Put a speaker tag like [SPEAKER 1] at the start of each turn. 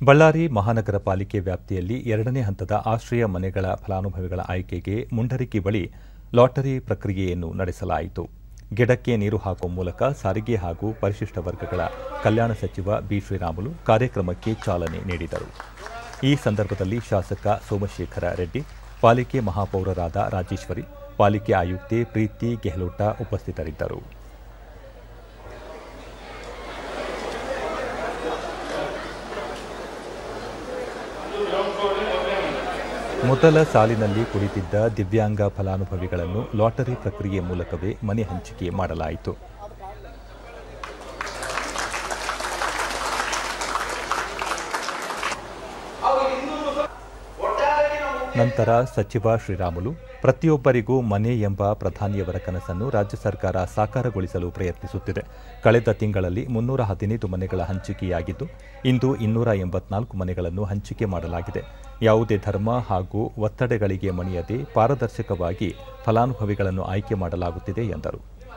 [SPEAKER 1] ಬಳ್ಳಾರಿ ಮಹಾನಗರ ಪಾಲಿಕೆ ವ್ಯಾಪ್ತಿಯಲ್ಲಿ ಎರಡನೇ ಹಂತದ ಆಶ್ರಯ ಮನೆಗಳ ಫಲಾನುಭವಿಗಳ ಆಯ್ಕೆಗೆ ಮುಂಡರಗಿ ಬಳಿ ಲಾಟರಿ ಪ್ರಕ್ರಿಯೆಯನ್ನು ನಡೆಸಲಾಯಿತು ಗಿಡಕ್ಕೆ ನೀರು ಹಾಕುವ ಮೂಲಕ ಸಾರಿಗೆ ಹಾಗೂ ಪರಿಶಿಷ್ಟ ವರ್ಗಗಳ ಕಲ್ಯಾಣ ಸಚಿವ ಬಿ ಶ್ರೀರಾಮುಲು ಕಾರ್ಯಕ್ರಮಕ್ಕೆ ಚಾಲನೆ ನೀಡಿದರು ಈ ಸಂದರ್ಭದಲ್ಲಿ ಶಾಸಕ ಸೋಮಶೇಖರ ರೆಡ್ಡಿ ಪಾಲಿಕೆ ಮಹಾಪೌರರಾದ ರಾಜೇಶ್ವರಿ ಪಾಲಿಕೆ ಆಯುಕ್ತೆ ಪ್ರೀತಿ ಗೆಹ್ಲೋಟ ಉಪಸ್ಥಿತರಿದ್ದರು ಮೊದಲ ಸಾಲಿನಲ್ಲಿ ಕುಳಿತಿದ್ದ ದಿವ್ಯಾಂಗ ಫಲಾನುಭವಿಗಳನ್ನು ಲಾಟರಿ ಪ್ರಕ್ರಿಯೆ ಮೂಲಕವೇ ಮನೆ ಹಂಚಿಕೆ ಮಾಡಲಾಯಿತು ನಂತರ ಸಚಿವ ಶ್ರೀರಾಮುಲು ಪ್ರತಿಯೊಬ್ಬರಿಗೂ ಮನೆ ಎಂಬ ಪ್ರಧಾನಿಯವರ ಕನಸನ್ನು ರಾಜ್ಯ ಸರ್ಕಾರ ಸಾಕಾರಗೊಳಿಸಲು ಪ್ರಯತ್ನಿಸುತ್ತಿದೆ ಕಳೆದ ತಿಂಗಳಲ್ಲಿ ಮುನ್ನೂರ ಹದಿನೈದು ಮನೆಗಳ ಹಂಚಿಕೆಯಾಗಿದ್ದು ಇಂದು ಇನ್ನೂರ ಎಂಬತ್ನಾಲ್ಕು ಮನೆಗಳನ್ನು ಹಂಚಿಕೆ ಮಾಡಲಾಗಿದೆ ಯಾವುದೇ ಧರ್ಮ ಹಾಗೂ ಒತ್ತಡೆಗಳಿಗೆ ಮಣಿಯದೆ ಪಾರದರ್ಶಕವಾಗಿ ಫಲಾನುಭವಿಗಳನ್ನು ಆಯ್ಕೆ ಮಾಡಲಾಗುತ್ತಿದೆ ಎಂದರು